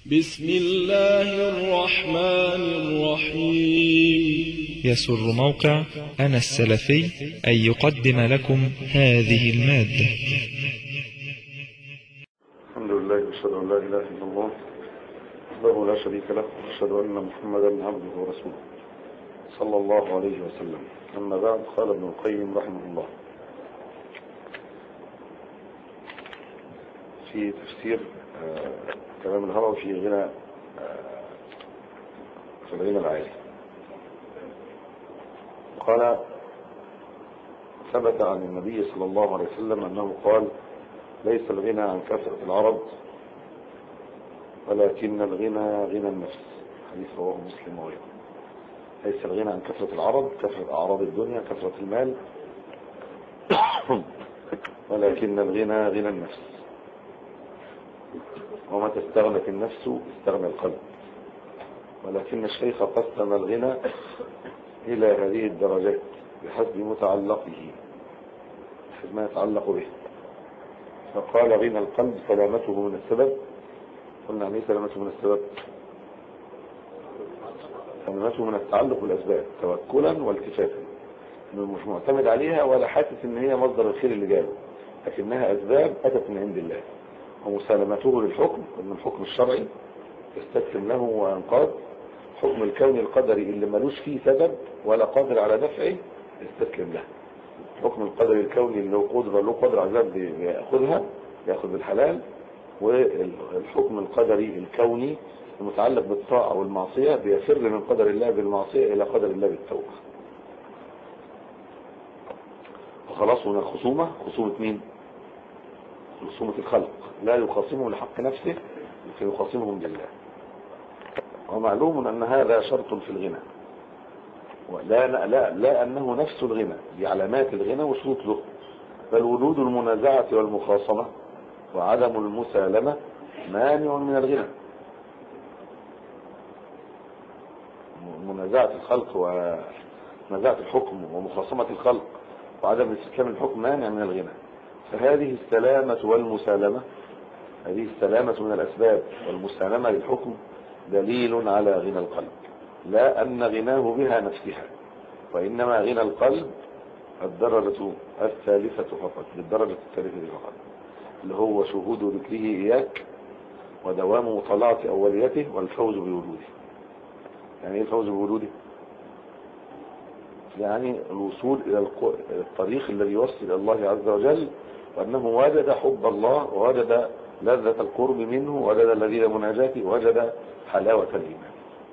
بسم الله الرحمن الرحيم يسر موقع أنا السلفي أن يقدم لكم هذه المادة الحمد لله واشهد ان لا اله الا الله وحده لا شريك له واشهد ان محمدا عبده ورسوله صلى الله عليه وسلم اما بعد قال ابن القيم رحمه الله في تفسير آه، كلام الهروي في غنى آه، في الغنى العالي قال ثبت عن النبي صلى الله عليه وسلم انه قال ليس الغنى عن كثرة العرض ولكن الغنى غنى النفس حديث رواه مسلم وغيره ليس الغنى عن كثرة العرض كثرة أعراض الدنيا كثرة المال ولكن الغنى غنى النفس ومتى استغنت النفس استغنى القلب ولكن الشيخ قسم الغنى إلى هذه الدرجات بحسب متعلقه بحسب ما يتعلق به فقال غنى القلب سلامته من السبب قلنا يعني سلامته من السبب سلامته من التعلق بالأسباب توكلا والتفاتا انه مش معتمد عليها ولا حاسس ان هي مصدر الخير اللي جاله لكنها اسباب اتت من عند الله ومسالمته للحكم ان الحكم الشرعي يستسلم له وينقاد حكم الكون القدري اللي ملوش فيه سبب ولا قادر على دفعه يستسلم له الحكم القدري الكوني اللي له قدرة له قدرة على ذلك بياخذها ياخذ بالحلال والحكم القدري الكوني المتعلق بالطاعة والمعصية بيفر من قدر الله بالمعصية إلى قدر الله بالتوبة وخلاص هنا الخصومة خصومة مين خصومة الخلق لا يخاصمهم لحق نفسه لكن يخاصمهم لله ومعلوم أن هذا شرط في الغنى ولا لا لا أنه نفس الغنى بعلامات الغنى وشروط له بل وجود المنازعة والمخاصمة وعدم المسالمة مانع من الغنى منازعة الخلق ومنازعة الحكم ومخاصمة الخلق وعدم استسلام الحكم مانع من الغنى فهذه السلامة والمسالمة هذه السلامة من الأسباب والمسالمة للحكم دليل على غنى القلب لا أن غناه بها نفسها وإنما غنى القلب الدرجة الثالثة فقط بالدرجة الثالثة فقط اللي هو شهود ذكره إياك ودوام مطالعة أوليته والفوز بوجوده يعني ايه الفوز بوجوده يعني الوصول إلى الطريق الذي يوصل إلى الله عز وجل وأنه وجد حب الله ووجد لذة القرب منه وجد لذيذ مناجاته وجد حلاوة الإيمان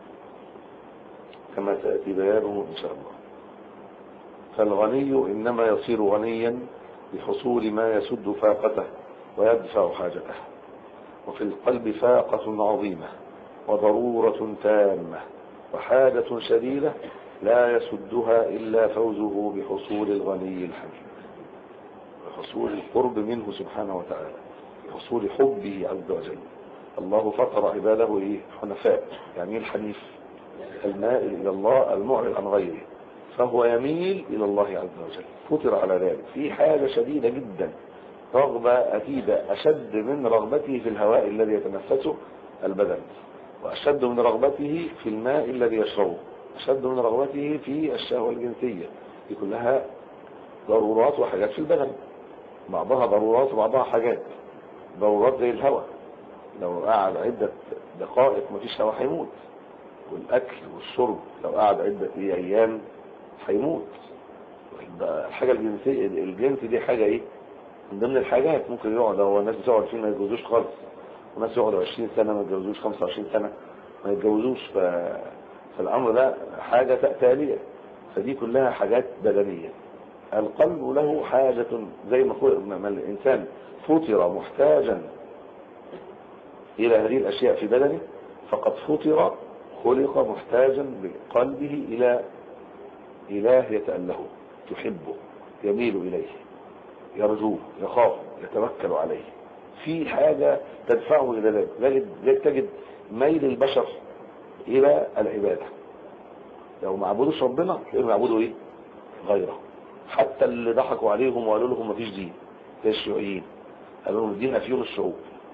كما سيأتي بيانه إن شاء الله فالغني إنما يصير غنيا بحصول ما يسد فاقته ويدفع حاجته وفي القلب فاقة عظيمة وضرورة تامة وحاجة شديدة لا يسدها إلا فوزه بحصول الغني الحميد بحصول القرب منه سبحانه وتعالى بحصول حبه عز وجل الله فطر عباده إيه؟ حنفاء يعني الحنيف المائل إلى الله المعرض عن غيره فهو يميل إلى الله عز وجل فطر على ذلك في حاجة شديدة جدا رغبة أكيدة أشد من رغبته في الهواء الذي يتنفسه البدن وأشد من رغبته في الماء الذي يشربه أشد من رغبته في الشهوة الجنسية دي كلها ضرورات وحاجات في البدن بعضها ضرورات وبعضها حاجات ضرورات زي الهواء لو قعد عدة دقائق مفيش هواء هيموت والأكل والشرب لو قعد عدة أيام هيموت الحاجة الجنسية الجنس دي حاجة ايه من ضمن الحاجات ممكن يقعد هو الناس بتقعد فيه ما يتجوزوش خالص وناس يقعدوا 20 سنة ما يتجوزوش 25 سنة ما يتجوزوش ف... فالأمر ده حاجة تالية فدي كلها حاجات بدنية القلب له حاجة زي ما الإنسان فطر محتاجا إلى هذه الأشياء في بدنه فقد فطر خلق محتاجا بقلبه إلى إله يتأله يحبه يميل إليه يرجوه يخاف يتوكل عليه في حاجة تدفعه إلى ذلك تجد ميل البشر إلى العبادة لو ما عبدوش ربنا تلاقيهم يعبدوا إيه غيره حتى اللي ضحكوا عليهم وقالوا لهم مفيش دين زي الشيوعيين قالوا لهم الدين أفيون الشعوب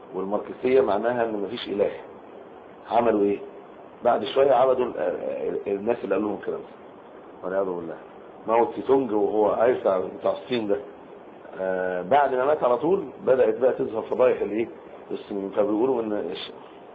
والماركسية معناها ان مفيش اله عملوا ايه بعد شوية عبدوا ال- ال- الناس اللي قالوا لهم الكلام ده والعياذ بالله ماو تسي تونج وهو عايز بتاع بتاع الصين ده آه بعد ما مات على طول بدأت بقى تظهر فضايح الايه الصينيين فبيقولوا ان الش-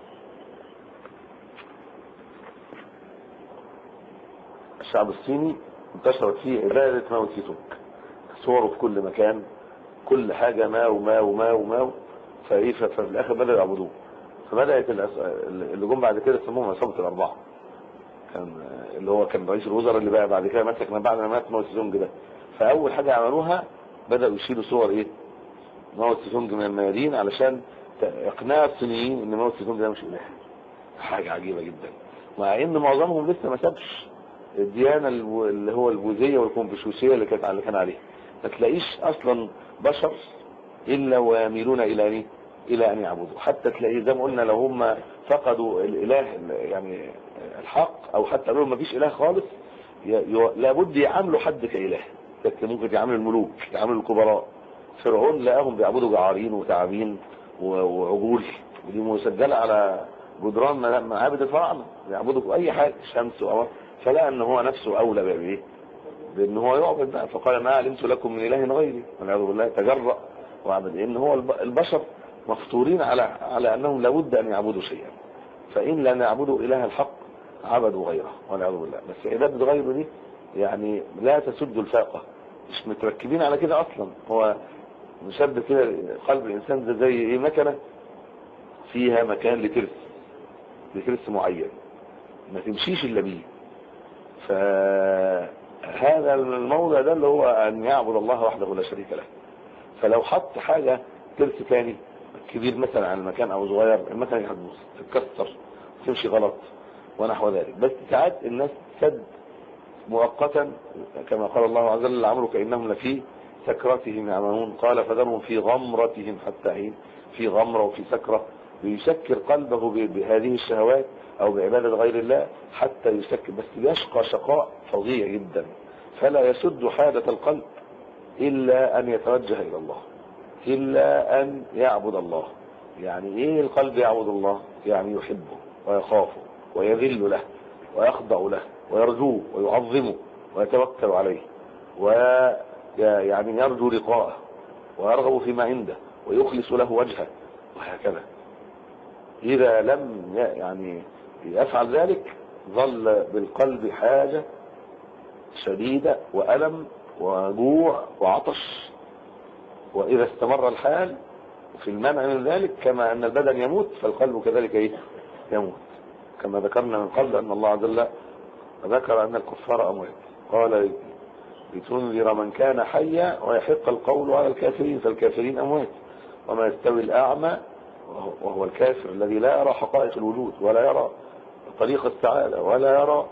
الشعب الصيني انتشرت فيه عبادة ماو تسي تونج صوره في كل مكان كل حاجة ما وما وما وما فايه ف- ففي الاخر بدأوا يعبدوه فبدأت الأس- اللي جم بعد كده سموهم عصابة الأربعة كان اللي هو كان رئيس الوزراء اللي بقى بعد كده مسك من بعد ما مات ماو تسي تونج ده فأول حاجة عملوها بدأوا يشيلوا صور ايه ماو تسي تونج من الميادين علشان ت- اقناع الصينيين ان ماو تسي تونج ده مش اله حاجة عجيبة جدا مع ان معظمهم لسه ما سابش الديانة الو- اللي هو البوذية والكونفوشيوسية اللي كانت اللي كان عليها ما تلاقيش اصلا بشر الا ويميلون الى ايه الى ان يعبدوا حتى تلاقيه زي ما قلنا لو هم فقدوا الاله يعني الحق او حتى قالوا ما فيش اله خالص ي- ي- لابد يعاملوا حد كاله لكن ممكن يعاملوا الملوك يعاملوا الكبراء فرعون لقاهم بيعبدوا جعارين وتعابين و- وعجول ودي مسجله على جدران م- معابد الفراعنه يعبدوا اي حاجه شمس وقمر فلقى ان هو نفسه اولى بايه بان هو يعبد بقى فقال ما علمت لكم من اله غيري والعياذ بالله تجرأ وعبد ان هو الب- البشر مفطورين على على انهم لابد ان يعبدوا شيئا فان لم يعبدوا اله الحق عبدوا غيره والعياذ بالله بس عباده غيره دي يعني لا تسد الفاقه مش متركبين على كده اصلا هو مشبه كده قلب الانسان ده زي ايه مكنه فيها مكان لترس لترس معين ما تمشيش الا بيه فهذا الموضع ده اللي هو ان يعبد الله وحده لا شريك له فلو حط حاجة ترس تاني كبير مثلا عن المكان او صغير المكان يحبوس تتكسر تمشي غلط ونحو ذلك بس ساعات الناس تسد مؤقتا كما قال الله عز وجل لعمرك انهم لفي سكرتهم يعملون قال فذرهم في غمرتهم حتى حين في غمرة وفي سكرة ليسكر قلبه ب- بهذه الشهوات او بعبادة غير الله حتى يسكر بس يشقى شقاء فظيع جدا فلا يسد حاجة القلب إلا أن يتوجه إلى الله إلا أن يعبد الله يعني إيه القلب يعبد الله يعني يحبه ويخافه ويذل له ويخضع له ويرجوه ويعظمه ويتوكل عليه ويعني يرجو لقاءه ويرغب فيما عنده ويخلص له وجهه وهكذا إذا لم ي- يعني يفعل ذلك ظل بالقلب حاجة شديدة وألم وجوع وعطش وإذا استمر الحال في المنع من ذلك كما أن البدن يموت فالقلب كذلك إيه؟ يموت كما ذكرنا من قبل أن الله عز وجل ذكر أن الكفار أموات قال لتنذر من كان حيا ويحق القول على الكافرين فالكافرين أموات وما يستوي الأعمى وهو- وهو الكافر الذي لا يرى حقائق الوجود ولا يرى طريق السعادة ولا يرى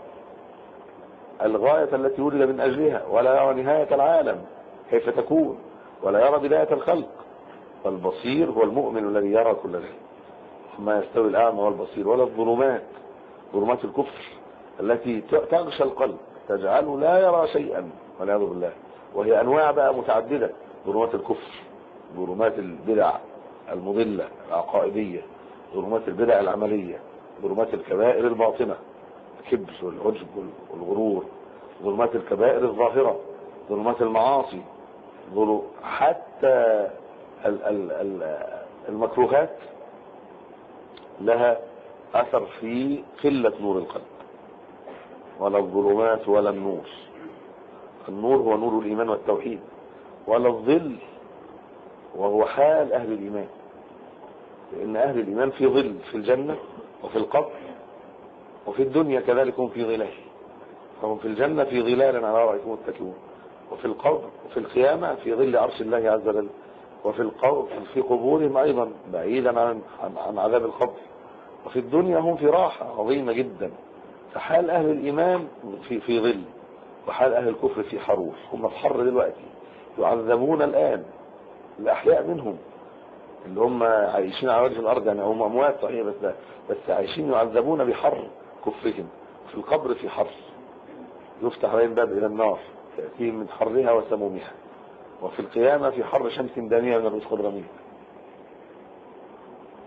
الغاية التي ولد من أجلها ولا يرى نهاية العالم كيف تكون ولا يرى بداية الخلق فالبصير هو المؤمن الذي يرى كل ذلك ما يستوي الأعمى والبصير ولا الظلمات ظلمات الكفر التي تغشى القلب تجعله لا يرى شيئا والعياذ بالله وهي أنواع بقى متعددة ظلمات الكفر ظلمات البدع المضلة العقائدية ظلمات البدع العملية ظلمات الكبائر الباطنة الكبر والعجب والغرور ظلمات الكبائر الظاهرة ظلمات المعاصي ظلم حتى ال- ال- ال- المكروهات لها أثر في قلة نور القلب ولا الظلمات ولا النور النور هو نور الإيمان والتوحيد ولا الظل وهو حال أهل الإيمان لأن أهل الإيمان في ظل في الجنة وفي القبر وفي الدنيا كذلك هم في ظلال فهم في الجنة في ظلال على رأيكم متكئون وفي القبر وفي القيامة في ظل عرش الله عز وجل وفي القبر في قبورهم أيضا بعيدا عن, عن, عن عذاب القبر وفي الدنيا هم في راحة عظيمة جدا فحال أهل الإيمان في, في ظل وحال أهل الكفر في حرور هم في حر دلوقتي يعذبون الآن الأحياء منهم اللي هم عايشين على وجه الأرض يعني هم أموات صحيح بس بس عايشين يعذبون بحر كفرهم في القبر في حر يفتح عليهم باب إلى النار تأتيهم من حرها وسمومها وفي القيامة في حر شمس دانية من الرزق الرميم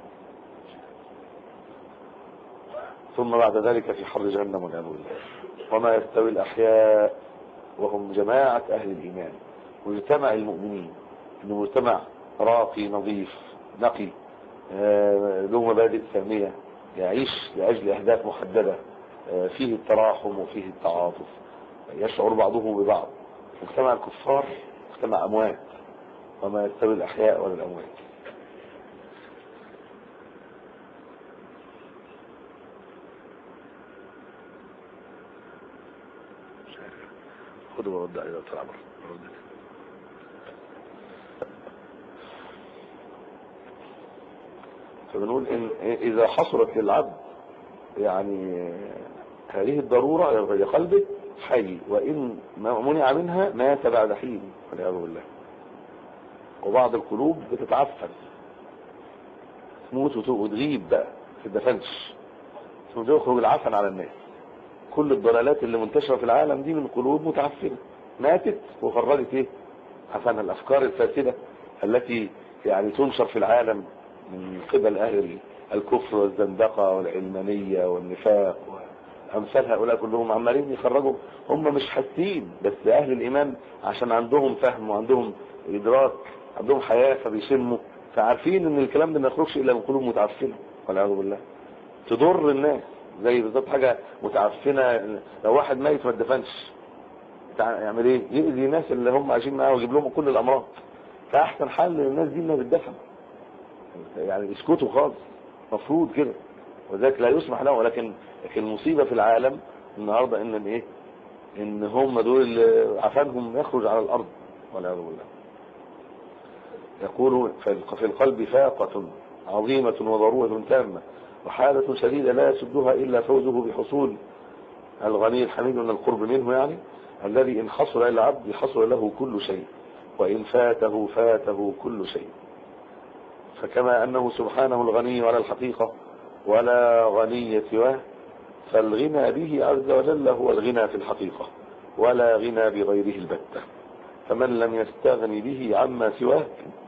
ثم بعد ذلك في حر جهنم والعياذ بالله وما يستوي الأحياء وهم جماعة أهل الإيمان مجتمع المؤمنين إنه مجتمع راقي نظيف نقي آه، له مبادئ سامية يعيش لأجل أهداف محددة آه، فيه التراحم وفيه التعاطف يشعر بعضه ببعض مجتمع الكفار مجتمع أموات وما يستوي الأحياء ولا الأموات خدوا ورد عليه طلع بره ورد. فبنقول إن إذا حصلت للعبد يعني هذه الضرورة لقلبه حي وإن منع منها مات بعد حين والعياذ بالله وبعض القلوب بتتعفن تموت وت- وتغيب بقى في الدفنش ثم يخرج العفن على الناس كل الضلالات اللي منتشرة في العالم دي من قلوب متعفنة ماتت وخرجت ايه عفنها الافكار الفاسدة التي يعني تنشر في العالم من قبل اهل الكفر والزندقة والعلمانية والنفاق امثال هؤلاء كلهم عمالين يخرجوا هم مش حاسين بس اهل الايمان عشان عندهم فهم وعندهم ادراك عندهم حياة فبيشموا فعارفين ان الكلام ده ما يخرجش الا من قلوب متعفنة والعياذ بالله تضر الناس زي بالظبط حاجة متعفنة لو واحد ميت ما اتدفنش تع- يعمل ايه يأذي الناس اللي هم عايشين معاه ويجيب لهم كل الامراض فاحسن حل للناس دي انها تدفن يعني اسكتوا خالص مفروض كده وذلك لا يسمح لهم ولكن لكن المصيبة في العالم النهاردة ان ايه ان هم دول اللي عفانهم يخرج على الارض والعياذ بالله يقول في القلب فاقة عظيمة وضرورة تامة وحالة شديدة لا يسدها إلا فوزه بحصول الغني الحميد من القرب منه يعني الذي إن حصل إلى العبد حصل له كل شيء وإن فاته فاته كل شيء فكما أنه سبحانه الغني على الحقيقة ولا غني سواه فالغنى به عز وجل هو الغنى في الحقيقة ولا غنى بغيره البتة فمن لم يستغني به عما سواه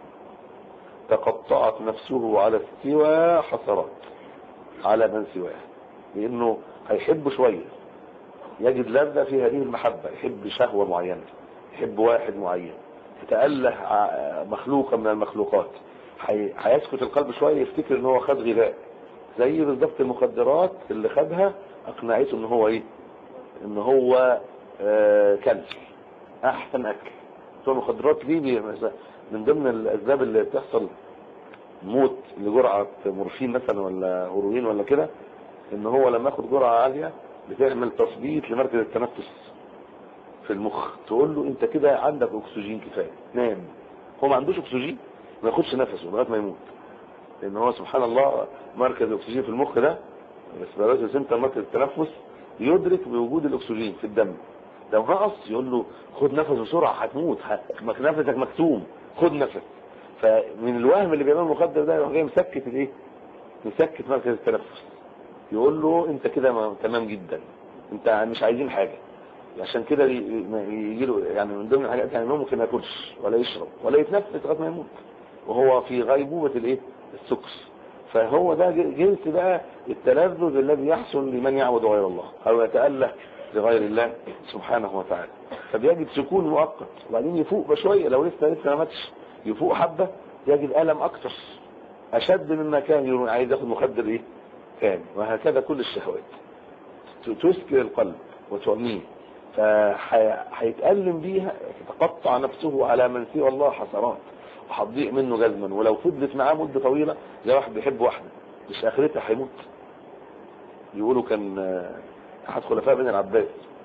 تقطعت نفسه على السوى حسرات على من سواه لانه هيحب شوية يجد لذة في هذه المحبة يحب شهوة معينة يحب واحد معين يتأله ع- مخلوقا من المخلوقات هي- هيسكت القلب شوية يفتكر ان هو خد غذاء زي بالظبط المخدرات اللي خدها اقنعته ان هو ايه ان هو آه كلب احسن اكل بتوع المخدرات دي بي- من ضمن الاسباب اللي بتحصل موت لجرعة مورفين مثلا ولا هيروين ولا كده ان هو لما ياخد جرعة عالية بتعمل تثبيط لمركز التنفس في المخ تقول له انت كده عندك اكسجين كفاية نام هو ما عندوش اكسجين ما ياخدش نفسه لغايه ما يموت لان هو سبحان الله مركز الاكسجين في المخ ده الريسبيراتوري سنتر مركز التنفس يدرك بوجود الاكسجين في الدم لو نقص يقول له خد نفس بسرعه هتموت ه- نفسك مكتوم خد نفس فمن الوهم اللي بيعمله المخدر ده يروح جاي مسكت الايه مسكت مركز التنفس يقول له انت كده ما- تمام جدا انت مش عايزين حاجه عشان كده يجي له يعني من ضمن الحاجات يعني إنه ممكن ما ياكلش ولا يشرب ولا يتنفس لغايه ما يموت وهو في غيبوبه الايه السكر فهو ده جنس بقى التلذذ الذي يحصل لمن يعبد غير الله او يتأله لغير الله سبحانه وتعالى فبيجد سكون مؤقت وبعدين يفوق بشويه لو لسه لسه ما ماتش يفوق حبه يجد الم اكتر اشد مما كان يرون عايز ياخد مخدر ايه تاني وهكذا كل الشهوات تسكر القلب وتعميه فهيتألم بيها تتقطع نفسه على من سوى الله حسرات وهتضيع منه جزما ولو فضلت معاه مدة طويلة زي واحد بيحب واحدة مش اخرتها هيموت يقولوا كان احد خلفاء بن العباس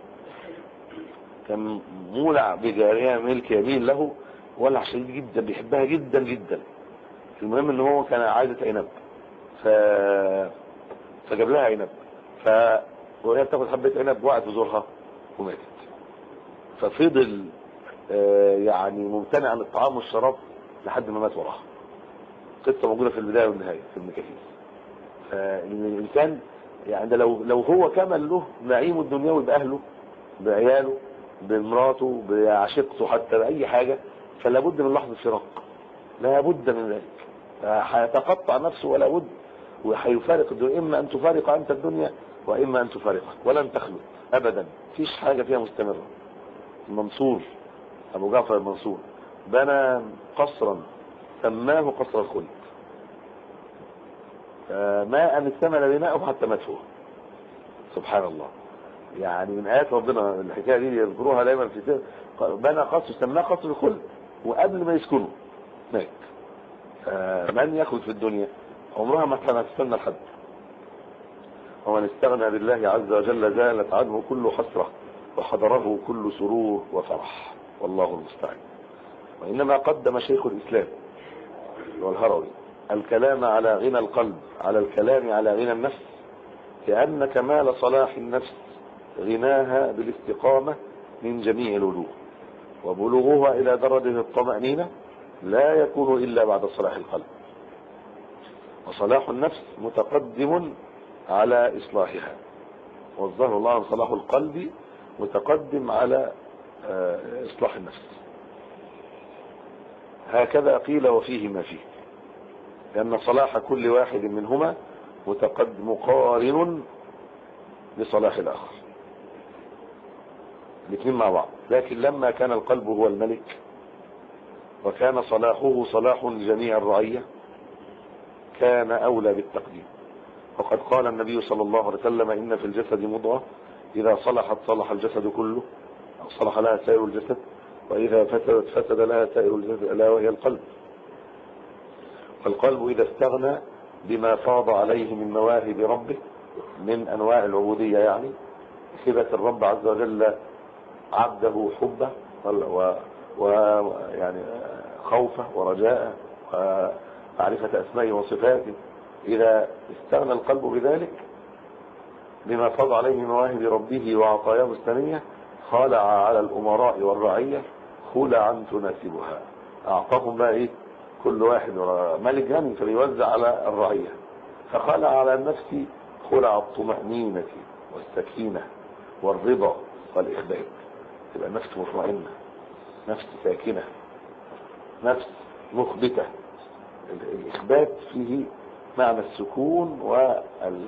كان مولع بجارية ملك يمين له ولع شديد جدا بيحبها جدا جدا المهم ان هو كان عايزة عنب ف... فجاب لها عنب ف وهي بتاخد حبة عنب وقعت في زورها وماتت ففضل آه، يعني ممتنع عن الطعام والشراب لحد ما مات وراها قصة موجودة في البداية والنهاية في المكاكيس فإن الإنسان يعني ده لو لو هو كمل له نعيمه الدنيوي بأهله بعياله بمراته بعشيقته حتى بأي حاجة فلا بد من لحظة فراق لا بد من ذلك هيتقطع نفسه ولا بد وهيفارق الدنيا إما أن تفارق أنت الدنيا وإما أن تفارقك ولن تخلد أبدا فيش حاجة فيها مستمرة المنصور أبو جعفر المنصور بنى قصرا سماه قصر الخلد ما أن اكتمل بناؤه حتى مات هو سبحان الله يعني من آيات ربنا الحكاية دي يذكروها دايما في سير بنى قصر سماه قصر الخلد وقبل ما يسكنه مات من يخلد في الدنيا عمرها ما كانت تستنى لحد ومن استغنى بالله عز وجل زالت عنه كل حسرة وحضره كل سرور وفرح والله المستعان وإنما قدم شيخ الإسلام والهروي الكلام على غنى القلب على الكلام على غنى النفس لأن كمال صلاح النفس غناها بالاستقامة من جميع الوجوه وبلوغها إلى درجة الطمأنينة لا يكون إلا بعد صلاح القلب وصلاح النفس متقدم على إصلاحها والظهر الله عن صلاح القلب متقدم على إصلاح النفس هكذا قيل وفيه ما فيه لأن صلاح كل واحد منهما متقدم مقارن لصلاح الآخر الاثنين مع بعض لكن لما كان القلب هو الملك وكان صلاحه صلاح جميع الرعية كان أولى بالتقديم وقد قال النبي صلى الله عليه وسلم إن في الجسد مضغة إذا صلحت صلح الجسد كله أو صلح لها سائر الجسد وإذا فسدت فسد لها سائر الجسد ألا وهي القلب فالقلب إذا استغنى بما فاض عليه من مواهب ربه من أنواع العبودية يعني هبة الرب عز وجل عبده حبه ويعني خوفه ورجاءه ومعرفة أسمائه وصفاته إذا استغنى القلب بذلك بما فاض عليه من مواهب ربه وعطاياه السنية خلع على الأمراء والرعية خلعا تناسبها أعطاهم بقى إيه كل واحد ملك غني فبيوزع على الرعية فخلع على النفس خلع الطمأنينة والسكينة والرضا والإخبات تبقى نفس مطمئنة نفس ساكنة نفس مخبتة الإخبات فيه معنى السكون وال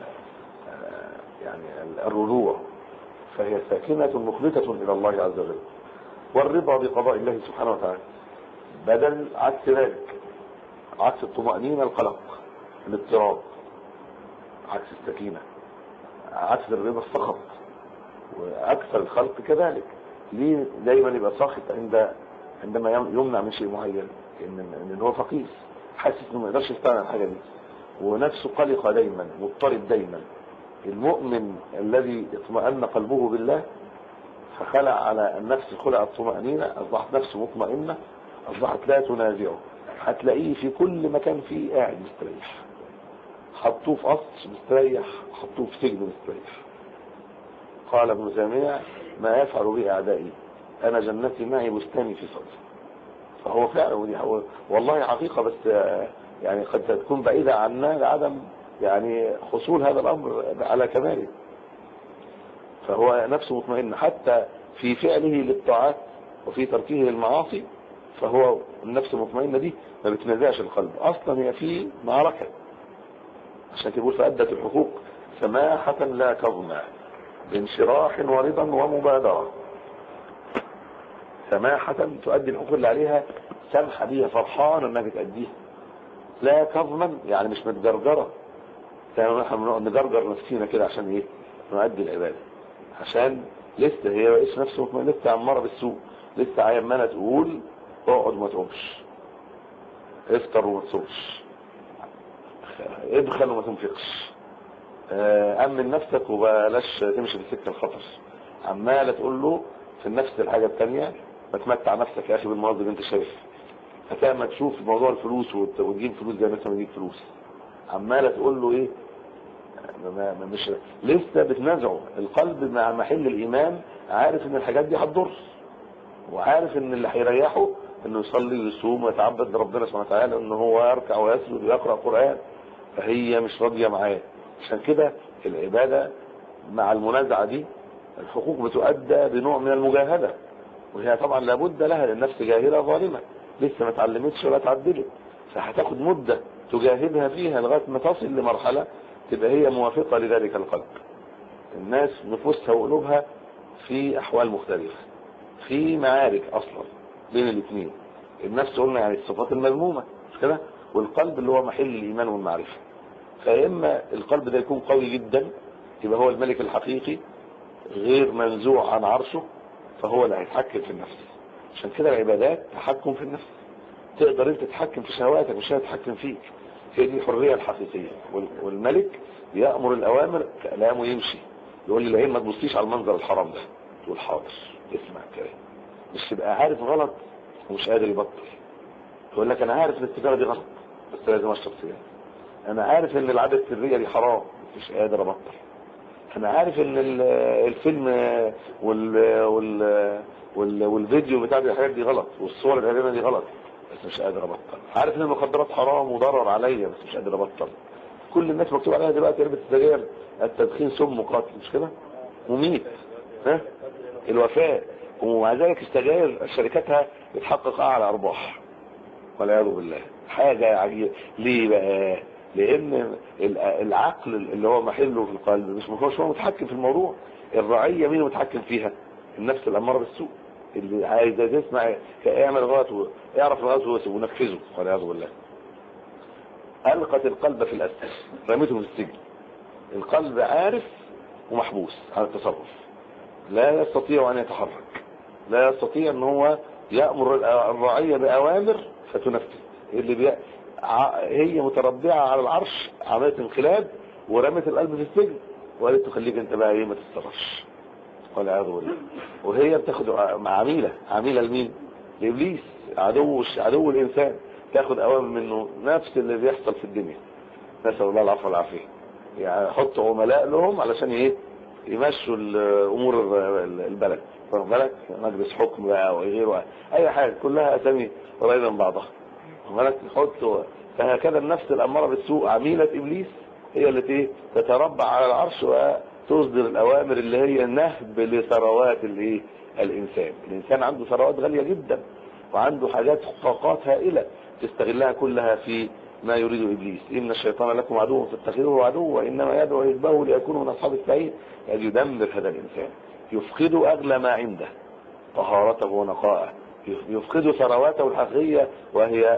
يعني الرجوع فهي ساكنة مخبتة إلى الله عز وجل والرضا بقضاء الله سبحانه وتعالى بدل عكس ذلك عكس الطمأنينة القلق الاضطراب عكس السكينة عكس الرضا السخط وأكثر الخلق كذلك ليه دايما يبقى ساخط عند عندما يمنع من شيء معين ان ان هو فقير حاسس انه ما يقدرش يستغنى عن الحاجه دي ونفسه قلقه دايما مضطرب دايما المؤمن الذي اطمأن قلبه بالله فخلع على النفس خلع الطمأنينة أصبحت نفسه مطمئنة أصبحت لا تنازعه هتلاقيه في كل مكان فيه قاعد مستريح حطوه في قصر مستريح حطوه في سجن مستريح قال ابن تيمية ما يفعل به أعدائي أنا جنتي معي بستاني في صدري فهو فعلا ودي والله حقيقة بس يعني قد تكون بعيدة عنا لعدم يعني حصول هذا الأمر على كماله فهو نفسه مطمئن حتى في فعله للطاعات وفي تركه للمعاصي فهو النفس المطمئنة دي ما بتنازعش القلب أصلا هي في معركة عشان كده بيقول فأدت الحقوق سماحة لا كظمة بانشراح ورضا ومبادرة سماحة تؤدي الحقوق اللي عليها سمحة بيها فرحان انها بتأديها لا كظما يعني مش متجرجرة كانوا نحن نجرجر نفسينا كده عشان ايه نؤدي العبادة عشان لسه هي رئيس نفسه مطمئن لسه عمارة بالسوق لسه عمالة تقول اقعد وما تقومش افطر وما تصومش ادخل وما تنفقش امن نفسك وبلاش تمشي في سكه الخطر عماله تقول له في نفس الحاجه الثانيه بتمتع نفسك يا اخي بالمرض اللي انت شايفه فتلاقي ما تشوف موضوع الفلوس وتجيب فلوس زي ما انت بتجيب فلوس عماله تقول له ايه ما ما مش لسه بتنازعه القلب مع محل الايمان عارف ان الحاجات دي هتضر وعارف ان اللي هيريحه انه يصلي ويصوم ويتعبد لربنا سبحانه وتعالى ان هو يركع ويسجد ويقرا قران فهي مش راضيه معاه عشان كده العباده مع المنازعه دي الحقوق بتؤدى بنوع من المجاهده وهي طبعا لابد لها للنفس جاهله ظالمه لسه ما اتعلمتش ولا اتعدلت فهتاخد مده تجاهدها فيها لغايه ما تصل لمرحله تبقى هي موافقه لذلك القلب الناس نفوسها وقلوبها في احوال مختلفة في معارك اصلا بين الاثنين النفس قلنا يعني الصفات المذمومة مش كده والقلب اللي هو محل الايمان والمعرفة فاما القلب ده يكون قوي جدا يبقى هو الملك الحقيقي غير منزوع عن عرشه فهو اللي هيتحكم في النفس عشان كده العبادات تحكم في النفس تقدر انت تتحكم في شهواتك مش هتتحكم فيك هي دي الحرية الحقيقية والملك يأمر الأوامر كلامه يمشي يقول لي العين ما تبصيش على المنظر الحرام ده تقول حاضر اسمع الكلام مش تبقى عارف غلط ومش قادر يبطل يقول لك انا عارف ان التجاره دي غلط بس لازم اشرب سجاير انا عارف ان العاده السريه دي حرام مش قادر ابطل انا عارف ان الفيلم وال وال وال والفيديو بتاع دي الحاجات دي غلط والصور الغريبه دي غلط بس مش قادر ابطل عارف ان المخدرات حرام وضرر عليا بس مش قادر ابطل كل الناس مكتوب عليها دلوقتي علبه السجاير التدخين سم قاتل مش كده مميت ها الوفاء ومع ذلك السجاير شركاتها بتحقق اعلى ارباح والعياذ بالله حاجه عجيبه ليه بقى لان العقل اللي هو محله في القلب مش مش هو متحكم في الموضوع الرعيه مين متحكم فيها النفس الاماره بالسوء اللي عايزه تسمع اعمل غلط اعرف الغلط ونفذه والعياذ بالله القت القلب في الاسد رميته في السجن القلب عارف ومحبوس عن التصرف لا يستطيع ان يتحرك لا يستطيع ان هو يأمر الرعية بأوامر فتنفذ اللي بي... هي متربعة على العرش عملت انقلاب ورمت القلب في السجن وقالت تخليك انت بقى ايه ما تتصرفش والعياذ بالله وهي بتاخد عميلة عميلة لمين لابليس عدو عدو الانسان تاخد اوامر منه نفس اللي بيحصل في الدنيا نسال الله العفو والعافيه يعني حط عملاء لهم علشان ايه يمشوا امور البلد واخد بالك مجلس حكم بقى وغيره اي حاجه كلها اسامي قريبه من بعضها واخد بالك نحط فهكذا النفس الاماره بالسوء عميله ابليس هي التي تتربع على العرش وتصدر الاوامر اللي هي نهب لثروات الايه الانسان الانسان عنده ثروات غاليه جدا وعنده حاجات طاقات هائله تستغلها كلها في ما يريد ابليس ان الشيطان لكم عدو فاتخذوه عدو وانما يدعو حزبه ليكونوا من اصحاب السعير يعني يدمر هذا الانسان يفقد اغلى ما عنده طهارته ونقاءه يفقد ثرواته الحقيقيه وهي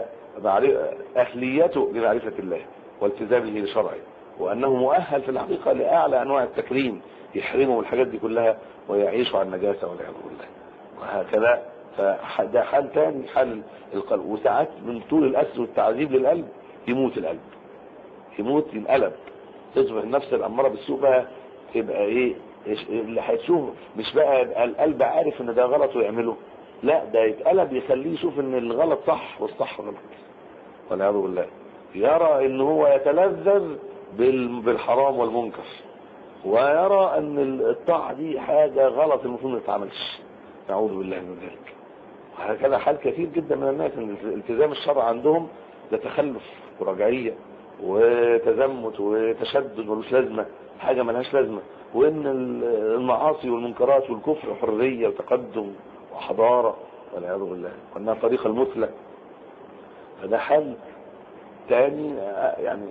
اهليته لمعرفه الله والتزامه لشرعه وانه مؤهل في الحقيقه لاعلى انواع التكريم يحرمه الحاجات دي كلها ويعيش على النجاسه والعياذ بالله وهكذا فده حال تاني حال القلب وساعات من طول الاسر والتعذيب للقلب يموت القلب يموت ينقلب تصبح النفس الاماره بالسوء بقى تبقى ايه اللي هتشوف مش بقى القلب عارف ان ده غلط ويعمله لا ده يتقلب يخليه يشوف ان الغلط صح والصح غلط والعياذ بالله يرى ان هو يتلذذ بالحرام والمنكر ويرى ان الطاعه دي حاجه غلط المفروض ما تتعملش نعوذ بالله من ذلك وهكذا حال كثير جدا من الناس ان التزام الشرع عندهم ده تخلف ورجعيه وتزمت وتشدد ملوش لازمه حاجه ملهاش لازمه وان المعاصي والمنكرات والكفر حريه وتقدم وحضاره والعياذ بالله وانها طريقه المثلى فده حال تاني يعني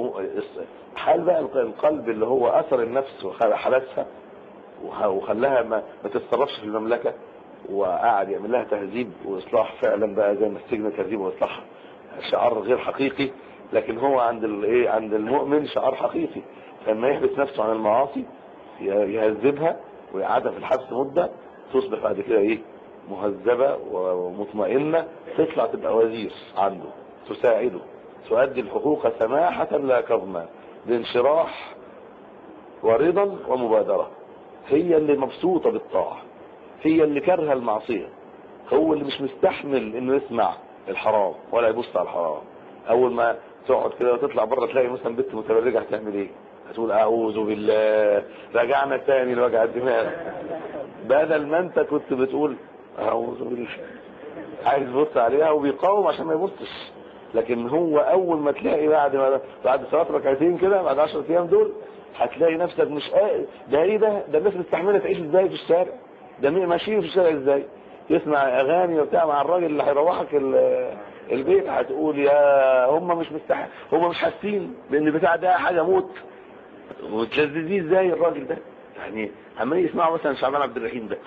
حال بقى القلب اللي هو اثر النفس وحبسها وخلاها ما, ما تتصرفش في المملكه وقعد يعمل لها تهذيب واصلاح فعلا بقى زي ما السجن تهذيب واصلاح شعار غير حقيقي لكن هو عند الايه عند المؤمن شعار حقيقي لما يحبس نفسه عن المعاصي يهذبها ويقعدها في الحبس مده تصبح بعد كده ايه مهذبه ومطمئنه تطلع تبقى وزير عنده تساعده تؤدي الحقوق سماحه لا كظما بانشراح ورضا ومبادره هي اللي مبسوطه بالطاعه هي اللي كارهه المعصيه هو اللي مش مستحمل انه يسمع الحرام ولا يبص على الحرام اول ما تقعد كده وتطلع بره تلاقي مثلا بنت متبرجه هتعمل ايه هتقول اعوذ بالله رجعنا تاني لوجع الدماغ بدل ما انت كنت بتقول اعوذ بالله عايز تبص عليها وبيقاوم عشان ما يبصش لكن هو اول ما تلاقي بعد ما بعد صلاه ركعتين كده بعد 10 ايام دول هتلاقي نفسك مش قادر ده ايه ده ده الناس مستحمله تعيش ازاي في الشارع ده ماشيين في الشارع ازاي يسمع اغاني وبتاع مع الراجل اللي هيروحك البيت هتقول يا هم مش مستحق هم مش حاسين بان بتاع ده حاجه موت وتلذذيه ازاي الراجل ده يعني عمال يسمعوا مثلا شعبان عبد الرحيم ده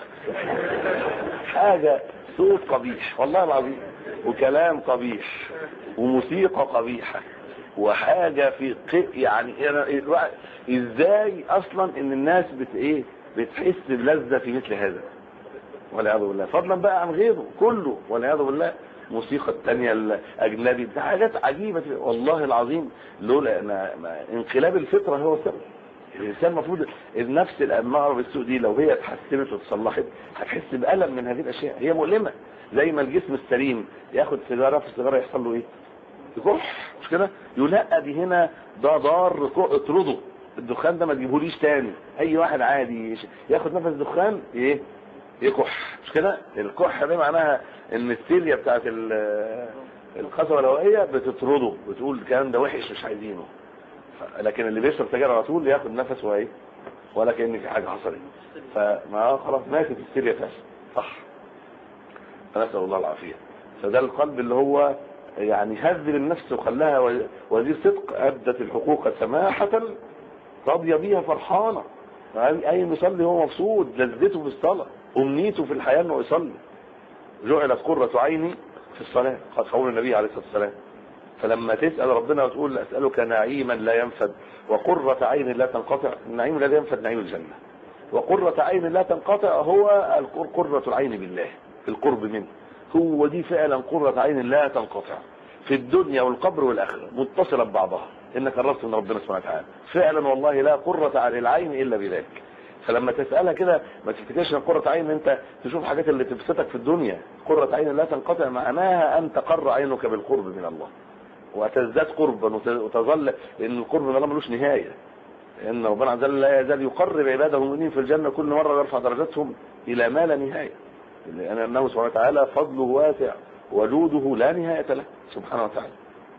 حاجة صوت قبيح والله العظيم وكلام قبيح وموسيقى قبيحة وحاجة في ق- يعني أنا- ازاي اصلا ان الناس بت ايه بتحس بلذة في مثل هذا والعياذ بالله فضلا بقى عن غيره كله والعياذ بالله موسيقى التانية الأجنبي ده حاجات عجيبة والله العظيم لولا ما ما انقلاب الفطرة هو السبب الإنسان المفروض النفس الأمارة بالسوء دي لو هي اتحسنت وتصلحت هتحس بألم من هذه الأشياء هي مؤلمة زي ما الجسم السليم ياخد سيجارة في السيجارة يحصل له إيه؟ يكح مش كده؟ يلقى دي هنا ده ضار كو- اطرده الدخان ده ما تجيبهوليش تاني أي واحد عادي يش- ياخد نفس دخان إيه؟ يكح مش كده الكح ده معناها ان السيليا بتاعت ال- القسوه الهوائيه بتطرده بتقول الكلام ده وحش مش عايزينه ف- لكن اللي بيشرب سجاير على طول ياخد نفس وايه ولا كان في حاجه حصلت فما خلاص ماتت السيليا فاش صح فنسال الله العافيه فده القلب اللي هو يعني هذب النفس وخلاها و- وزير صدق ادت الحقوق سماحه راضيه بيها فرحانه اي مصلي هو مبسوط لذته بالصلاه امنيته في الحياه انه يصلي جعلت قرة عيني في الصلاة قد قول النبي عليه الصلاة والسلام فلما تسأل ربنا وتقول أسألك نعيما لا ينفد وقرة عين لا تنقطع النعيم الذي ينفد نعيم الجنة وقرة عين لا تنقطع هو القر- قرة العين بالله في القرب منه هو دي فعلا قرة عين لا تنقطع في الدنيا والقبر والآخرة متصلة ببعضها إنك قربت من ربنا سبحانه وتعالى فعلا والله لا قرة على العين إلا بذاك فلما تسألها كده ما تفتكرش ان قرة عين ان انت تشوف حاجات اللي تبسطك في الدنيا قرة عين لا تنقطع معناها ان تقر عينك بالقرب من الله وتزداد قربا وت- وتظل لان القرب من الله ملوش نهاية لان ربنا عز وجل لا يزال يقرب عباده المؤمنين في الجنة كل مرة يرفع درجاتهم الى ما لا نهاية لان انه سبحانه وتعالى فضله واسع وجوده لا نهاية له سبحانه وتعالى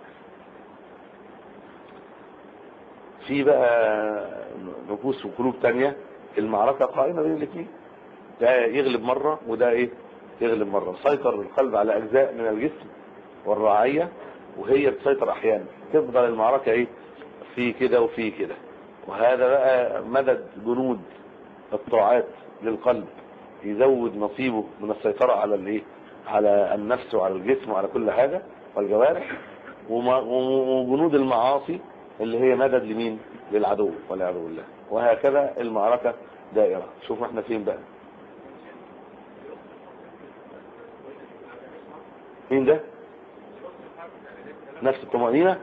في بقى نفوس وقلوب تانية المعركة قائمة بين الاثنين ده يغلب مرة وده ايه يغلب مرة سيطر القلب على اجزاء من الجسم والرعية وهي بتسيطر احيانا تفضل المعركة ايه في كده وفي كده وهذا بقى مدد جنود الطاعات للقلب يزود نصيبه من السيطرة على الايه على النفس وعلى الجسم وعلى كل حاجة والجوارح وما- وجنود المعاصي اللي هي مدد لمين للعدو والعياذ بالله وهكذا المعركة دائرة شوفوا احنا فين بقى مين ده نفس الطمأنينة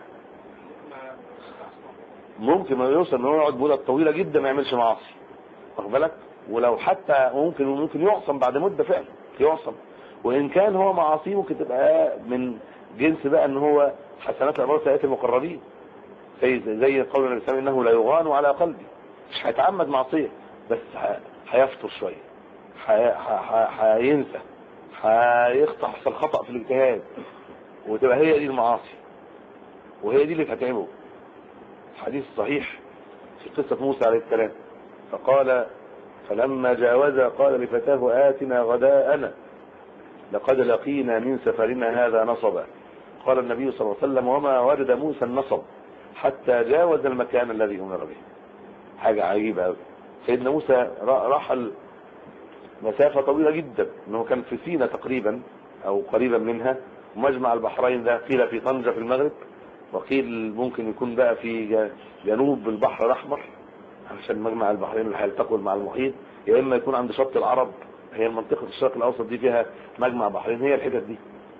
ممكن ما يوصل ان هو يقعد مدة طويلة جدا ما يعملش معاصي واخد بالك ولو حتى ممكن ممكن يعصم بعد مدة فعلا يعصم وان كان هو معاصيه ممكن تبقى من جنس بقى ان هو حسنات الابرار سيئات المقربين زي زي قول النبي صلى الله عليه وسلم انه لا يغان على قلبي مش هيتعمد معصيه بس ه- هيفطر شويه ه- ه- ه- هينسى هيخطأ يحصل خطأ في الاجتهاد وتبقى هي دي المعاصي وهي دي اللي هتعبه حديث صحيح في قصة موسى عليه السلام فقال فلما جاوز قال لفتاه آتنا غداءنا لقد لقينا من سفرنا هذا نصبا قال النبي صلى الله عليه وسلم وما ورد موسى النصب حتى جاوز المكان الذي أمر به حاجة عجيبة أوي سيدنا موسى ر- رحل مسافة طويلة جدا انه كان في سينا تقريبا او قريبا منها ومجمع البحرين ده قيل في طنجة في المغرب وقيل ممكن يكون بقى في ج- جنوب البحر الاحمر عشان مجمع البحرين اللي هيلتقوا مع المحيط يا اما يكون عند شط العرب هي منطقة الشرق الاوسط دي فيها مجمع بحرين هي الحتت دي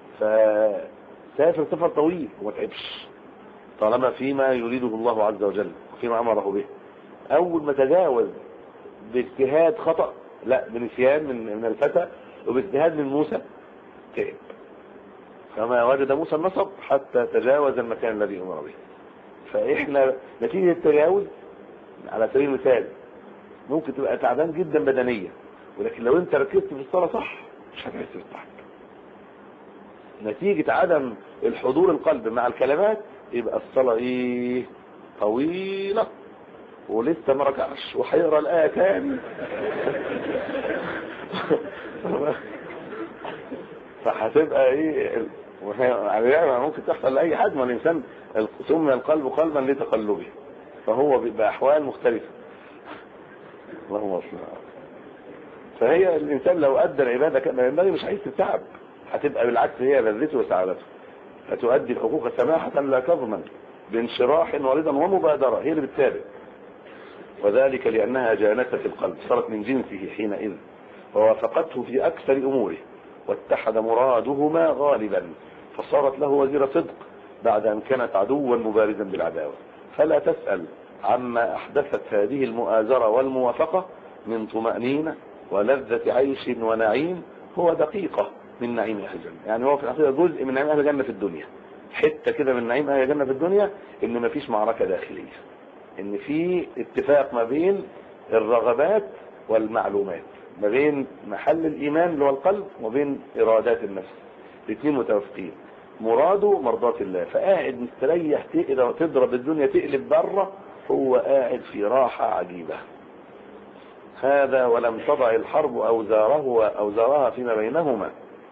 فسافر سفر طويل وما تعبش طالما فيما يريده الله عز وجل وفيما امره به اول ما تجاوز باجتهاد خطأ لا بنسيان من من الفتى وباجتهاد من موسى تعب فما وجد موسى النصب حتى تجاوز المكان الذي امر به فاحنا نتيجه التجاوز على سبيل المثال ممكن تبقى تعبان جدا بدنيا ولكن لو انت ركزت في الصلاه صح مش هتحس بالتعب نتيجه عدم الحضور القلب مع الكلمات يبقى الصلاه ايه طويله ولسه ما ركعش وهيقرا الايه تاني فهتبقى ايه ال- وهي- يعني ممكن تحصل لاي حد ما الانسان سمي القلب قلبا لتقلبه فهو بيبقى احوال مختلفه اللهم اصلح فهي الانسان لو ادى العباده كما ينبغي مش هيحس بتعب هتبقى بالعكس هي لذته وسعادته فتؤدي الحقوق سماحه لا تضمن بانشراح ورضا ومبادره هي اللي بتتابع وذلك لانها جانست القلب صارت من جنسه حينئذ ووافقته في اكثر اموره واتحد مرادهما غالبا فصارت له وزير صدق بعد ان كانت عدوا مبارزا بالعداوه فلا تسال عما احدثت هذه المؤازره والموافقه من طمانينه ولذة عيش ونعيم هو دقيقة من نعيم أهل الجنة يعني هو في الحقيقة جزء من نعيم أهل الجنة في الدنيا حتة كده من نعيم أهل الجنة في الدنيا إن مفيش معركة داخلية إن في اتفاق ما بين الرغبات والمعلومات ما بين محل الإيمان اللي هو القلب وبين إرادات النفس الاثنين متوافقين مراده مرضاة الله فقاعد مستريح تقدر تضرب الدنيا تقلب بره هو قاعد في راحة عجيبة هذا ولم تضع الحرب أوزاره أوزارها فيما بينهما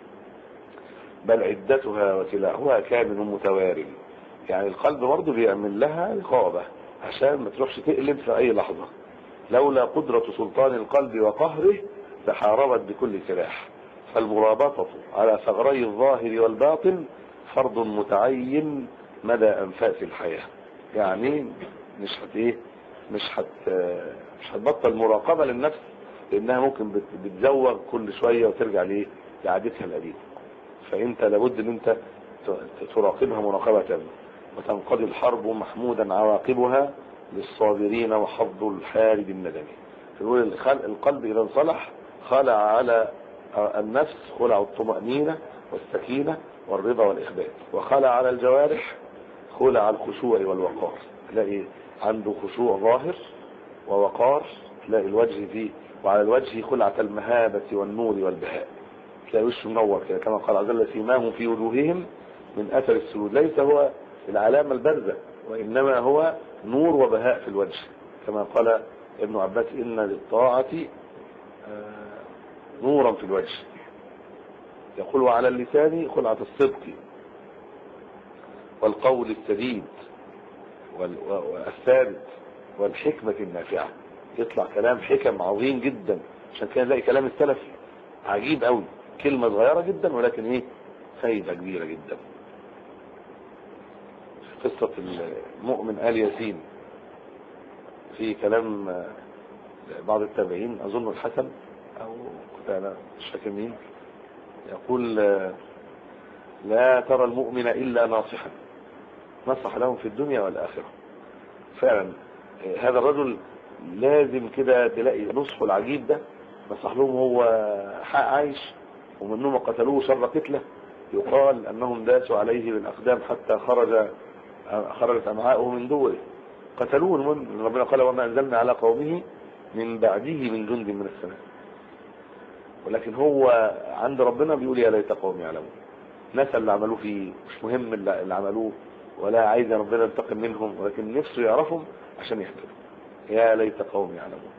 بل عدتها وسلاحها كامل متوارد يعني القلب برضه بيعمل لها رقابة عشان ما تروحش تقلب في أي لحظة لولا قدرة سلطان القلب وقهره لحاربت بكل سلاح فالمرابطة على ثغري الظاهر والباطن فرض متعين مدى أنفاس الحياة يعني مش هت ايه مش هت مش هتبطل مراقبة للنفس لانها ممكن بت- بتزوغ كل شوية وترجع ليه لعادتها القديمة فانت لابد ان انت ت- تراقبها مراقبة تامة وتنقضي الحرب محمودا عواقبها للصابرين وحظ الحارب الندمي فنقول الخل- القلب اذا انصلح خلع على النفس خلع الطمأنينة والسكينة والرضا والإخبات وخلع على الجوارح خلع الخشوع والوقار تلاقي عنده خشوع ظاهر ووقار تلاقي الوجه فيه وعلى الوجه خلعة المهابة والنور والبهاء تلاقي وشه منور كده كما قال عز وجل سيماهم في وجوههم من أثر السجود ليس هو العلامة البارزة وإنما هو نور وبهاء في الوجه كما قال ابن عباس إن للطاعة آه، نورا في الوجه يقول وعلى اللسان خلعة الصدق والقول السديد وال- و- والثابت والحكمة النافعة يطلع كلام حكم عظيم جدا عشان كده نلاقي كلام السلف عجيب قوي كلمة صغيرة جدا ولكن ايه فايدة كبيرة جدا في قصة المؤمن آل ياسين في كلام آه، بعض التابعين أظن الحسن أو كنت أنا مش فاكر مين يقول آه، لا ترى المؤمن إلا ناصحا نصح لهم في الدنيا والآخرة فعلا آه، هذا الرجل لازم كده تلاقي نصحه العجيب ده نصح لهم هو حق عايش ومنهم قتلوه شر قتله يقال أنهم داسوا عليه بالأقدام حتى خرج خرجت أمعاؤه من دوره قتلوه المهم ربنا قال وما أنزلنا على قومه من بعده من جند من السماء ولكن هو عند ربنا بيقول يا ليت قوم يعلمون ناس اللي عملوه فيه مش مهم اللي اللي عملوه ولا عايز ربنا ينتقم منهم ولكن نفسه يعرفهم عشان يهتدوا يا ليت قوم يعلمون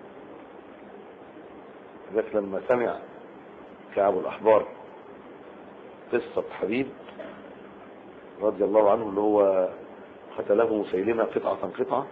ذلك لما سمع كعب الأحبار قصة حبيب رضي الله عنه اللي هو قتله مسيلمة قطعة قطعة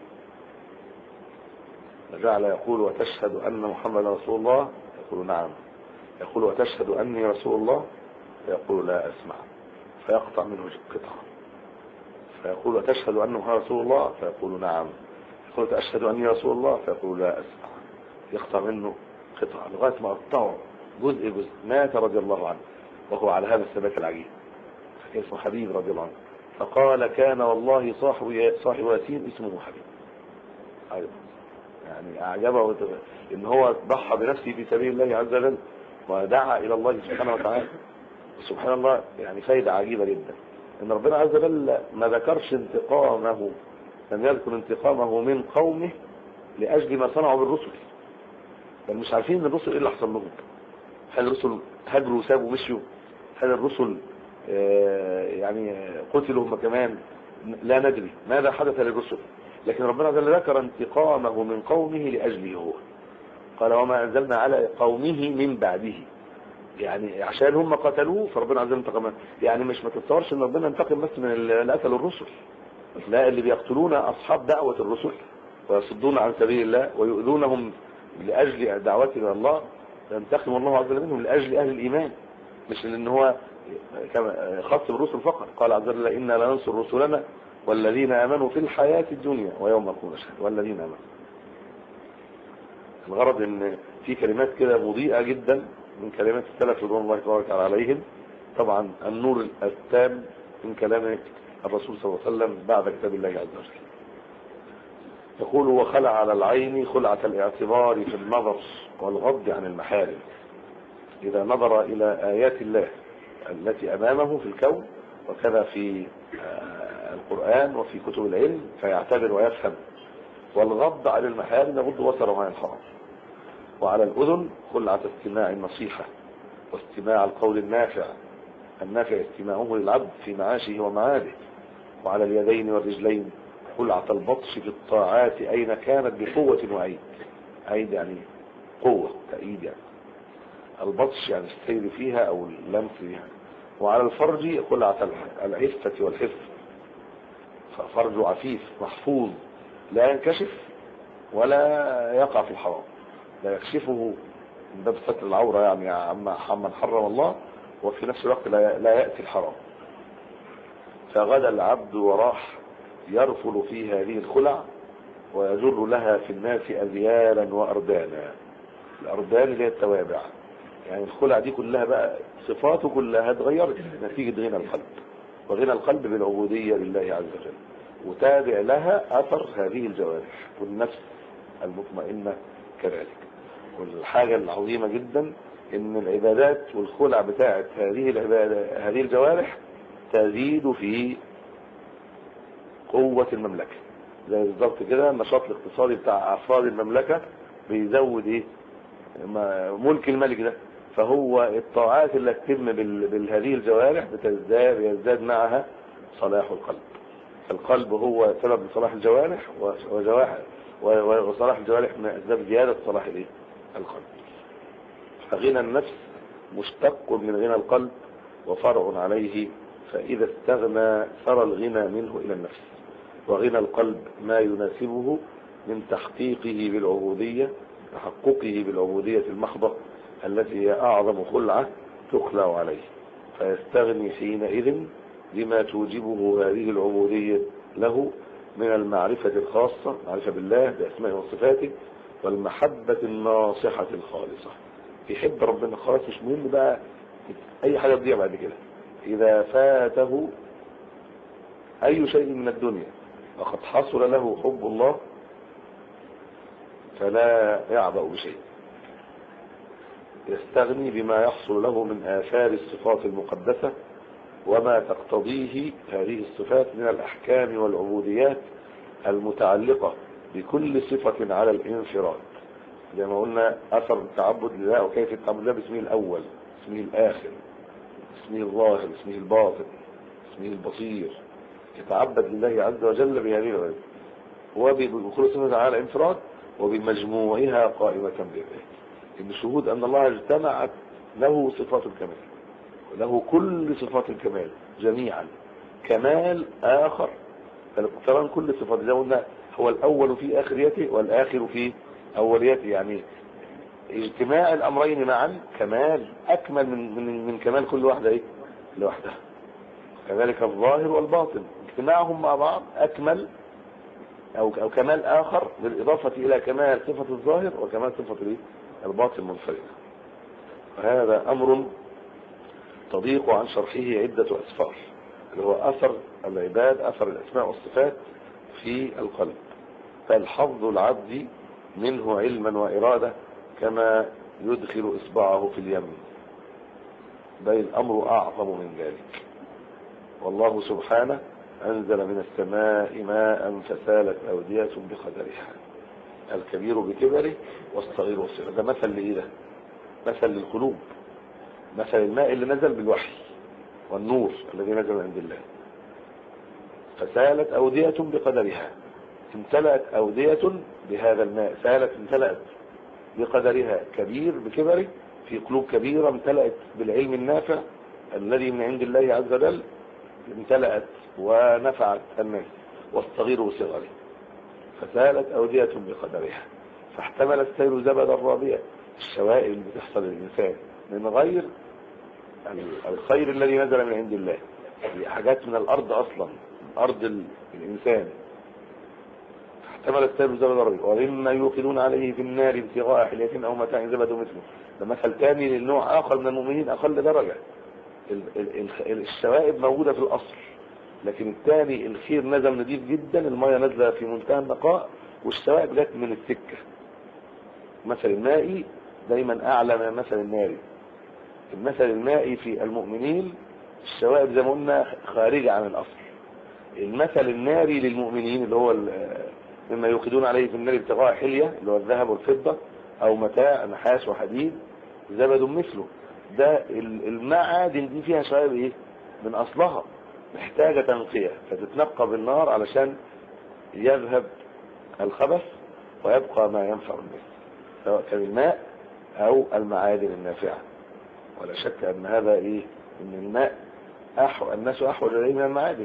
جعل يقول وتشهد أن محمد رسول الله يقول نعم يقول وتشهد أني رسول الله فيقول لا أسمع فيقطع منه قطعة فيقول وتشهد أن محمد رسول الله فيقول نعم يقول أشهد أني رسول الله فيقول لا أسمع يقطع منه قطعة لغاية ما قطعه جزء جزء مات رضي الله عنه وهو على هذا الثبات العجيب كان اسمه حبيب رضي الله عنه فقال كان والله صاحب صاحب ياسين اسمه حبيب أيضا يعني أعجبه وت- إن هو ضحى بنفسه في سبيل الله عز وجل ودعا إلى الله سبحانه وتعالى سبحان الله يعني فايدة عجيبة جدا إن ربنا عز وجل ما ذكرش انتقامه لم يذكر انتقامه من قومه لأجل ما صنعوا بالرسل بل مش عارفين ان الرسل ايه اللي حصل لهم هل الرسل هاجروا وسابوا ومشيوا هل الرسل آه، يعني آه، قتلوا هم كمان لا ندري ماذا حدث للرسل لكن ربنا عز وجل ذكر انتقامه من قومه لأجله هو قال وما أنزلنا على قومه من بعده يعني عشان هم قتلوه فربنا عز وجل انتقم يعني مش ما تتصورش ان ربنا ينتقم بس من اللي قتلوا الرسل لا اللي بيقتلون اصحاب دعوة الرسل ويصدون عن سبيل الله ويؤذونهم لأجل دعوتهم إلى الله ينتقم الله عز وجل منهم لأجل أهل الإيمان مش لأن هو كما خاص بالرسل فقط قال عز وجل إنا لننصر رسلنا والذين آمنوا في الحياة الدنيا ويوم يقوم الشهد والذين آمنوا الغرض ان في كلمات كده مضيئة جدا من كلمات السلف رضوان الله تبارك وتعالى عليهم طبعا النور التام من كلام الرسول صلى الله عليه وسلم بعد كتاب الله عز وجل يقول وخلع على العين خلعة الاعتبار في النظر والغض عن المحارم إذا نظر إلى آيات الله التي أمامه في الكون وكذا في القرآن وفي كتب العلم فيعتبر ويفهم والغض عن المحارم يغض بصره عن الحرام وعلى الأذن خلعة استماع النصيحة واستماع القول النافع النافع استماعه للعبد في معاشه ومعاده وعلى اليدين والرجلين خلعة البطش في الطاعات أين كانت بقوة وعيد عيد يعني قوة تأييد يعني البطش يعني السير فيها أو اللمس فيها وعلى الفرج خلعة العفة والحفظ فرج عفيف محفوظ لا ينكشف ولا يقع في الحرام لا يكشفه من باب ستر العورة يعني عما من حرم الله وفي نفس الوقت لا لا يأتي الحرام فغدا العبد وراح يرفل في هذه الخلع ويجر لها في الناس أذيالا وأردانا الأردان اللي هي التوابع يعني الخلع دي كلها بقى صفاته كلها اتغيرت نتيجة غنى القلب وغنى القلب بالعبودية لله عز وجل وتابع لها أثر هذه الجوارح والنفس المطمئنة كذلك والحاجة العظيمة جدا ان العبادات والخلع بتاعت هذه العبادة هذه الجوارح تزيد في قوة المملكة زي بالظبط كده النشاط الاقتصادي بتاع افراد المملكة بيزود ايه ملك الملك ده فهو الطاعات اللي تتم بهذه الجوارح بتزداد يزداد معها صلاح القلب القلب هو سبب لصلاح الجوارح وجواحر وصلاح الجوارح من اسباب زيادة صلاح الايه القلب فغنى النفس مشتق من غنى القلب وفرع عليه فإذا استغنى سرى الغنى منه إلى النفس وغنى القلب ما يناسبه من تحقيقه بالعبودية تحققه بالعبودية المحضة التي هي أعظم خلعة تخلع عليه فيستغني حينئذ بما توجبه هذه العبودية له من المعرفة الخاصة معرفة بالله بأسمائه وصفاته والمحبة الناصحة الخالصة يحب ربنا خلاص مش مهم بقى اي حاجة تضيع بعد كده اذا فاته اي شيء من الدنيا وقد حصل له حب الله فلا يعبأ بشيء يستغني بما يحصل له من آثار الصفات المقدسة وما تقتضيه هذه الصفات من الأحكام والعبوديات المتعلقة بكل صفة على الانفراد زي ما قلنا أثر التعبد لله وكيف التعبد لله باسمه الأول اسمه الآخر اسمه الظاهر اسمه الباطن اسمه البصير يتعبد لله عز وجل بهذه الغيب وبكل صفة على انفراد وبمجموعها قائمة بالذات إن شهود أن الله اجتمعت له صفات الكمال وله كل صفات الكمال جميعا كمال آخر فالاقتران كل صفات زي قلنا هو الأول في آخريته والآخر في أوليته يعني اجتماع الأمرين معا كمال أكمل من, من, من كمال كل واحدة إيه لوحدها كذلك الظاهر والباطن اجتماعهم مع بعض أكمل أو, أو كمال آخر بالإضافة إلى كمال صفة الظاهر وكمال صفة الباطن منفردة وهذا أمر تضيق عن شرحه عدة أسفار اللي هو أثر العباد أثر الأسماء والصفات في القلب فالحظ العبد منه علما وإرادة كما يدخل إصبعه في اليم بل الأمر أعظم من ذلك والله سبحانه أنزل من السماء ماء فسالت أودية بقدرها الكبير بكبره والصغير والصغير ده مثل لإيه ده مثل للقلوب مثل الماء اللي نزل بالوحي والنور الذي نزل من عند الله فسالت أودية بقدرها امتلأت أودية بهذا الماء سالت امتلأت بقدرها كبير بكبره في قلوب كبيرة امتلأت بالعلم النافع الذي من عند الله عز وجل امتلأت ونفعت الناس والصغير وصغره فسالت أودية بقدرها فاحتمل السيل زبدا رابيا الشوائب اللي بتحصل للإنسان من غير ال- الخير الذي نزل من عند الله هي حاجات من الأرض أصلا من أرض ال- الإنسان احتمل السيل زبدا رابيا ومما يوقدون عليه في النار ابتغاء حلية أو متاع زبد مثله ده مثل تاني للنوع آخر من المؤمنين أقل درجة ال- ال- ال- الشوائب موجودة في الأصل لكن الثاني الخير نزل نظيف جدا المية نازلة في منتهى النقاء والشوائب جت من السكة مثل المائي دايما أعلى من المثل الناري المثل المائي في المؤمنين الشوائب زي ما قلنا خارجة عن الأصل المثل الناري للمؤمنين اللي هو ال- مما يوقدون عليه في النار ابتغاء حلية اللي هو الذهب والفضة أو متاع نحاس وحديد زبد مثله ده ال- المعادن دي فيها شوائب ايه من أصلها محتاجة تنقية فتتنقى بالنار علشان يذهب الخبث ويبقى ما ينفع الناس سواء كان الماء أو المعادن النافعة ولا شك أن هذا إيه أن الماء أحو الناس أحوج إليه من المعادن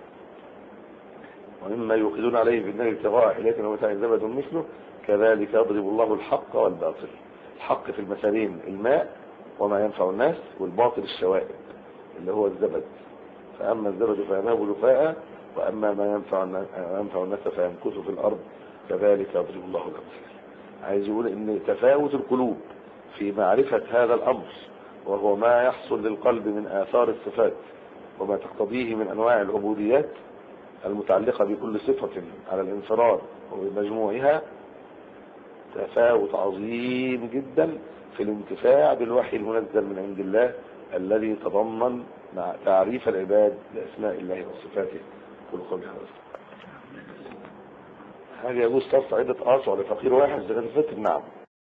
ومما يوقدون عليه في النار ابتغاء حلية ومتاع زبد مثله كذلك يضرب الله الحق والباطل الحق في المثلين الماء وما ينفع الناس والباطل الشوائب اللي هو الزبد فأما الزبد فيذهب جفاء وأما ما ينفع الناس, ينفع الناس فيمكث في الأرض كذلك يضرب الله الأمثال عايز يقول ان تفاوت القلوب في معرفة هذا الأمر وهو ما يحصل للقلب من آثار الصفات وما تقتضيه من أنواع العبوديات المتعلقة بكل صفة على الانفراد وبمجموعها تفاوت عظيم جدا في الانتفاع بالوحي المنزل من عند الله الذي تضمن مع تعريف العباد لأسماء الله وصفاته كل قول هذا هل يجوز تصف عدة أصع لفقير واحد زكاة الفطر نعم